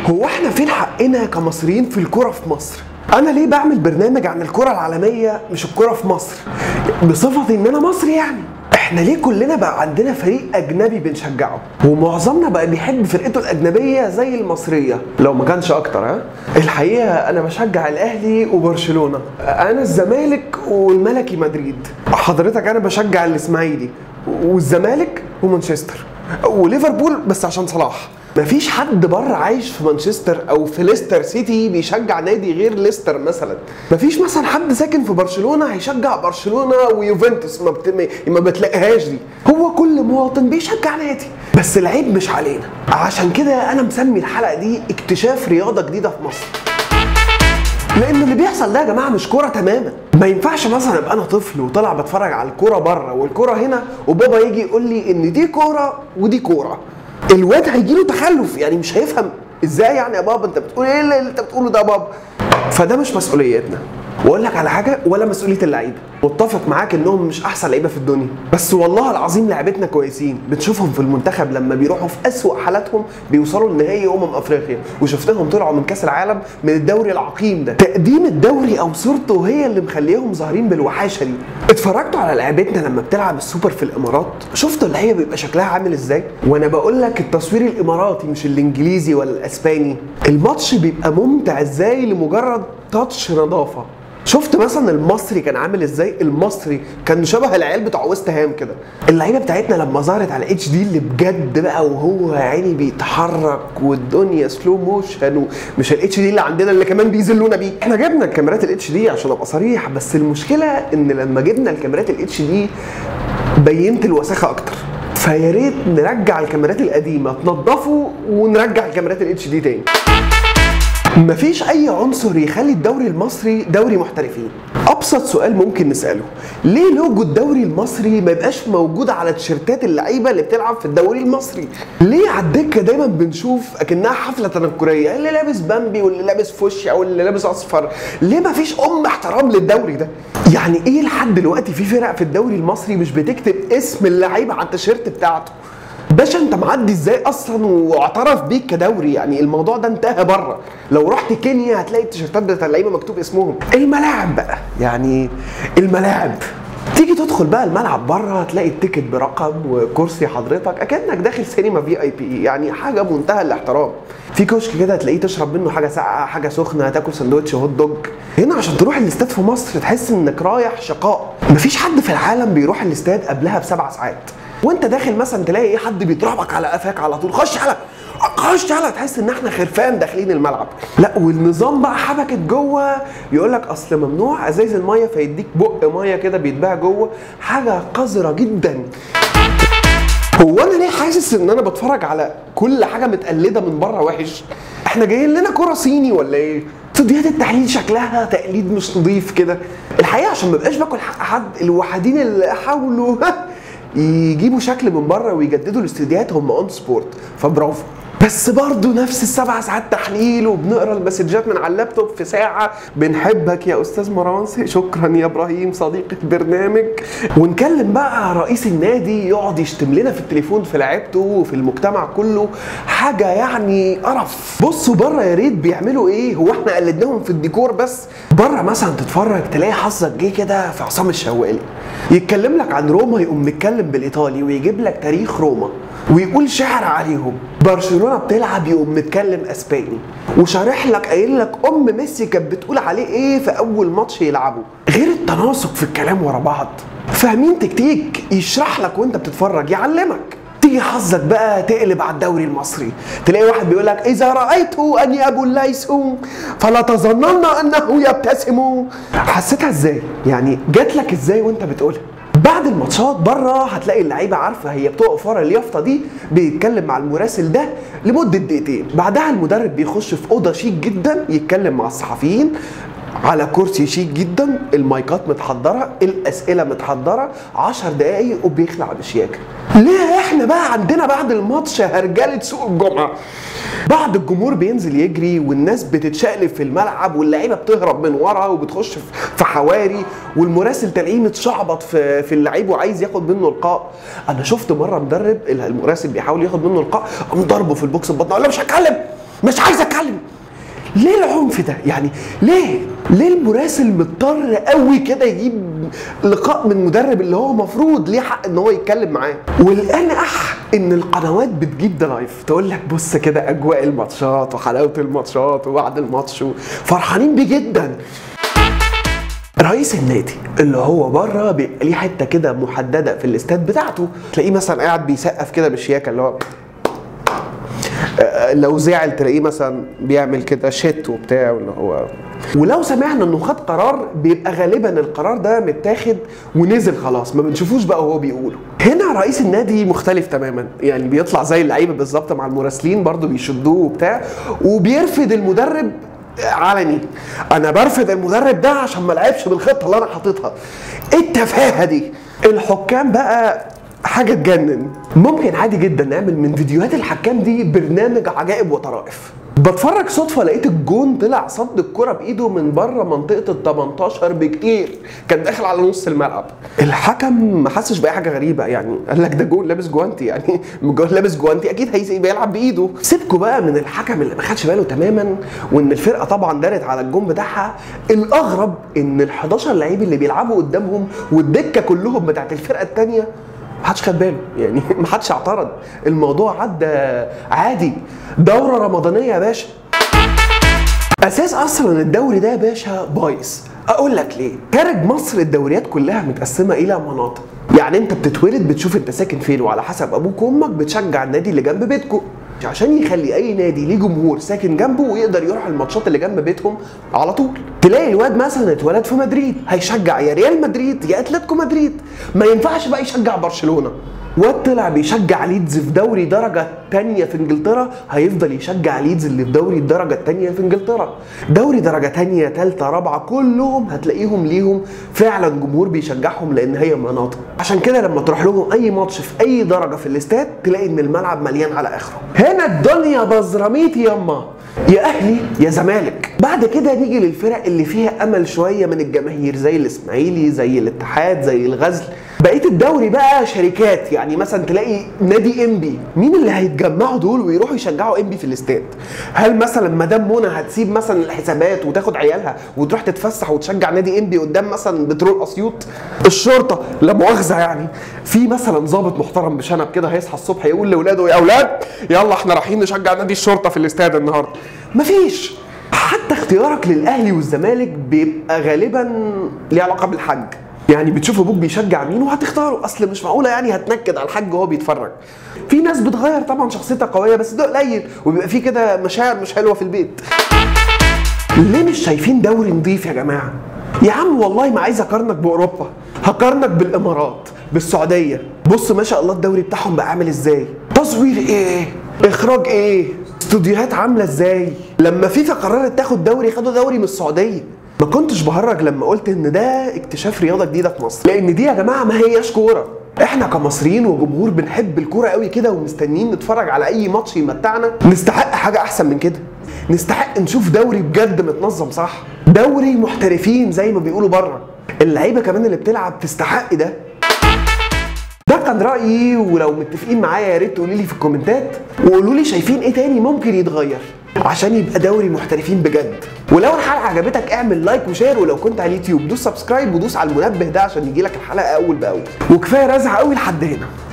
هو احنا فين حقنا كمصريين في الكرة في مصر؟ أنا ليه بعمل برنامج عن الكرة العالمية مش الكرة في مصر؟ بصفتي إن أنا مصري يعني. احنا ليه كلنا بقى عندنا فريق أجنبي بنشجعه؟ ومعظمنا بقى بيحب فرقته الأجنبية زي المصرية لو ما كانش أكتر ها؟ الحقيقة أنا بشجع الأهلي وبرشلونة. أنا الزمالك والملكي مدريد. حضرتك أنا بشجع الإسماعيلي والزمالك ومانشستر. وليفربول بس عشان صلاح. مفيش حد بره عايش في مانشستر او في ليستر سيتي بيشجع نادي غير ليستر مثلا مفيش مثلا حد ساكن في برشلونه هيشجع برشلونه ويوفنتوس ما, بت... ما بتلاقيهاش دي هو كل مواطن بيشجع نادي بس العيب مش علينا عشان كده انا مسمي الحلقه دي اكتشاف رياضه جديده في مصر لان اللي بيحصل ده يا جماعه مش كوره تماما ما ينفعش مثلا ابقى انا طفل وطلع بتفرج على الكوره بره والكوره هنا وبابا يجي يقول لي ان دي كوره ودي كوره الواد هيجي له تخلف يعني مش هيفهم ازاي يعني يا بابا انت بتقول ايه اللي انت بتقوله ده يا بابا فده مش مسؤوليتنا واقول لك على حاجه ولا مسؤوليه اللعيبه متفق معاك انهم مش احسن لعيبه في الدنيا بس والله العظيم لعيبتنا كويسين بنشوفهم في المنتخب لما بيروحوا في اسوأ حالاتهم بيوصلوا لنهائي امم افريقيا وشفناهم طلعوا من كاس العالم من الدوري العقيم ده تقديم الدوري او صورته هي اللي مخليهم ظاهرين بالوحاشه دي اتفرجتوا على لعيبتنا لما بتلعب السوبر في الامارات شفتوا اللعيبه بيبقى شكلها عامل ازاي وانا بقول لك التصوير الاماراتي مش الانجليزي ولا الاسباني الماتش بيبقى ممتع ازاي لمجرد تاتش نظافه شفت مثلا المصري كان عامل ازاي المصري كان شبه العيال بتوع ويست هام كده اللعيبه بتاعتنا لما ظهرت على اتش دي اللي بجد بقى وهو يا عيني بيتحرك والدنيا سلو موشن ومش الاتش دي اللي عندنا اللي كمان بيذلونا بيه احنا جبنا الكاميرات الاتش دي عشان ابقى صريح بس المشكله ان لما جبنا الكاميرات الاتش دي بينت الوساخه اكتر فيا ريت نرجع الكاميرات القديمه تنضفوا ونرجع الكاميرات الاتش دي تاني مفيش اي عنصر يخلي الدوري المصري دوري محترفين ابسط سؤال ممكن نساله ليه لوجو الدوري المصري ما يبقاش موجود على تيشيرتات اللعيبه اللي بتلعب في الدوري المصري ليه على الدكه دايما بنشوف اكنها حفله تنكريه اللي لابس بامبي واللي لابس فوشيا واللي لابس اصفر ليه ما فيش ام احترام للدوري ده يعني ايه لحد دلوقتي في فرق في الدوري المصري مش بتكتب اسم اللعيبه على التيشيرت بتاعته باشا انت معدي ازاي اصلا واعترف بيك كدوري يعني الموضوع ده انتهى بره لو رحت كينيا هتلاقي التيشيرتات بتاعت اللعيبه مكتوب اسمهم الملاعب بقى يعني الملاعب تيجي تدخل بقى الملعب بره تلاقي التيكت برقم وكرسي حضرتك اكنك داخل سينما في اي بي يعني حاجه منتهى الاحترام في كشك كده تلاقيه تشرب منه حاجه ساقعه حاجه سخنه تاكل سندوتش هوت دوج هنا عشان تروح الاستاد في مصر تحس انك رايح شقاء مفيش حد في العالم بيروح الاستاد قبلها بسبع ساعات وانت داخل مثلا تلاقي ايه حد بيضربك على قفاك على طول خش على خش على تحس ان احنا خرفان داخلين الملعب لا والنظام بقى حبكت جوه يقول لك اصل ممنوع ازايز الميه فيديك بق ميه كده بيتباع جوه حاجه قذره جدا هو انا ليه حاسس ان انا بتفرج على كل حاجه متقلده من بره وحش احنا جايين لنا كره صيني ولا ايه استوديوهات التحليل شكلها تقليد مش نظيف كده الحقيقه عشان ما بقاش باكل حق حد الوحيدين اللي حاولوا يجيبوا شكل من بره ويجددوا الاستديوهات هم اون سبورت فبرافو بس برضه نفس السبع ساعات تحليل وبنقرا المسجات من على اللابتوب في ساعه بنحبك يا استاذ مروان شكرا يا ابراهيم صديق البرنامج ونكلم بقى رئيس النادي يقعد يشتم لنا في التليفون في لعيبته وفي المجتمع كله حاجه يعني قرف بصوا بره يا ريت بيعملوا ايه هو احنا قلدناهم في الديكور بس بره مثلا تتفرج تلاقي حظك جه كده في عصام الشوالي يتكلم لك عن روما يقوم متكلم بالايطالي ويجيب لك تاريخ روما ويقول شعر عليهم برشلونه بتلعب يقوم متكلم اسباني وشارح لك قايل لك ام ميسي كانت بتقول عليه ايه في اول ماتش يلعبه غير التناسق في الكلام ورا بعض فاهمين تكتيك يشرح لك وانت بتتفرج يعلمك تيجي حظك بقى تقلب على الدوري المصري تلاقي واحد بيقول لك اذا رايت اني ابو الليث فلا تظنن انه يبتسم حسيتها ازاي يعني جات لك ازاي وانت بتقولها بعد الماتشات بره هتلاقي اللعيبه عارفه هي بتقف ورا اليافطه دي بيتكلم مع المراسل ده لمده دقيقتين بعدها المدرب بيخش في اوضه شيك جدا يتكلم مع الصحفيين على كرسي شيك جدا المايكات متحضره الاسئله متحضره 10 دقايق وبيخلع بشياكه ليه احنا بقى عندنا بعد الماتش هرجله سوق الجمعه بعد الجمهور بينزل يجري والناس بتتشقلب في الملعب واللعيبه بتهرب من ورا وبتخش في حواري والمراسل تلاقيه متشعبط في في اللعيب وعايز ياخد منه لقاء انا شفت مره مدرب المراسل بيحاول ياخد منه لقاء قام ضربه في البوكس ببطنه قال له مش هتكلم مش عايز اتكلم ليه العنف ده يعني ليه ليه المراسل مضطر قوي كده يجيب لقاء من مدرب اللي هو مفروض ليه حق ان هو يتكلم معاه والانقح ان القنوات بتجيب ده لايف تقول لك بص كده اجواء الماتشات وحلاوه الماتشات وبعد الماتش فرحانين بيه جدا رئيس النادي اللي هو بره بيبقى ليه حته كده محدده في الاستاد بتاعته تلاقيه مثلا قاعد بيسقف كده بالشياكه اللي هو آه، لو زعل تلاقيه مثلا بيعمل كده شت وبتاع اللي هو ولو سمعنا انه خد قرار بيبقى غالبا القرار ده متاخد ونزل خلاص ما بنشوفوش بقى وهو بيقوله هنا رئيس النادي مختلف تماما يعني بيطلع زي اللعيبه بالظبط مع المراسلين برضو بيشدوه وبتاع وبيرفض المدرب علني انا برفض المدرب ده عشان ما لعبش بالخطه اللي انا حاططها ايه التفاهه دي الحكام بقى حاجه تجنن ممكن عادي جدا نعمل من فيديوهات الحكام دي برنامج عجائب وطرائف بتفرج صدفه لقيت الجون طلع صد الكره بايده من بره منطقه ال 18 بكتير كان داخل على نص الملعب الحكم ما حسش باي حاجه غريبه يعني قال لك ده جون لابس جوانتي يعني جون لابس جوانتي اكيد هيسيب بيلعب بايده سيبكوا بقى من الحكم اللي ما خدش باله تماما وان الفرقه طبعا دارت على الجون بتاعها الاغرب ان ال 11 لعيب اللي بيلعبوا قدامهم والدكه كلهم بتاعت الفرقه الثانيه محدش خد باله يعني محدش اعترض الموضوع عدى عادي دوره رمضانيه يا باشا اساس اصلا الدوري ده يا باشا بايظ اقول لك ليه خارج مصر الدوريات كلها متقسمه الى مناطق يعني انت بتتولد بتشوف انت ساكن فين وعلى حسب ابوك وامك بتشجع النادي اللي جنب بيتكم عشان يخلي اي نادي ليه جمهور ساكن جنبه ويقدر يروح الماتشات اللي جنب بيتهم على طول تلاقي الواد مثلا اتولد في مدريد هيشجع يا ريال مدريد يا اتلتيكو مدريد ما ينفعش بقى يشجع برشلونه واد طلع بيشجع ليدز في دوري درجة تانية في انجلترا هيفضل يشجع ليدز اللي في دوري الدرجة التانية في انجلترا دوري درجة تانية تالتة رابعة كلهم هتلاقيهم ليهم فعلا جمهور بيشجعهم لان هي مناطق عشان كده لما تروح لهم اي ماتش في اي درجة في الاستاد تلاقي ان الملعب مليان على اخره هنا الدنيا بزراميط ياما يا اهلي يا زمالك بعد كده نيجي للفرق اللي فيها امل شويه من الجماهير زي الاسماعيلي زي الاتحاد زي الغزل بقيه الدوري بقى شركات يعني مثلا تلاقي نادي انبي مين اللي هيتجمعوا دول ويروحوا يشجعوا انبي في الاستاد هل مثلا مدام منى هتسيب مثلا الحسابات وتاخد عيالها وتروح تتفسح وتشجع نادي انبي قدام مثلا بترول اسيوط الشرطه لا مؤاخذه يعني في مثلا ضابط محترم بشنب كده هيصحى الصبح يقول لاولاده يا اولاد يلا احنا رايحين نشجع نادي الشرطه في الاستاد النهارده مفيش حتى اختيارك للاهلي والزمالك بيبقى غالبا ليه علاقه بالحج يعني بتشوف ابوك بيشجع مين وهتختاره اصل مش معقوله يعني هتنكد على الحاج وهو بيتفرج في ناس بتغير طبعا شخصيتها قويه بس ده قليل وبيبقى في كده مشاعر مش حلوه في البيت ليه مش شايفين دوري نضيف يا جماعه يا عم والله ما عايز اقارنك باوروبا هقارنك بالامارات بالسعوديه بص ما شاء الله الدوري بتاعهم بقى عامل ازاي تصوير ايه اخراج ايه استوديوهات عامله ازاي لما فيفا قررت تاخد دوري خدوا دوري من السعوديه ما كنتش بهرج لما قلت ان ده اكتشاف رياضه جديده في مصر لان دي يا جماعه ما هياش كوره احنا كمصريين وجمهور بنحب الكوره قوي كده ومستنيين نتفرج على اي ماتش يمتعنا نستحق حاجه احسن من كده نستحق نشوف دوري بجد متنظم صح دوري محترفين زي ما بيقولوا بره اللعيبه كمان اللي بتلعب تستحق ده ده كان رايي ولو متفقين معايا يا ريت تقولوا لي في الكومنتات وقولوا لي شايفين ايه تاني ممكن يتغير عشان يبقى دوري محترفين بجد ولو الحلقه عجبتك اعمل لايك وشير ولو كنت على اليوتيوب دوس سبسكرايب ودوس على المنبه ده عشان يجيلك الحلقه اول باول وكفايه رزع قوي لحد هنا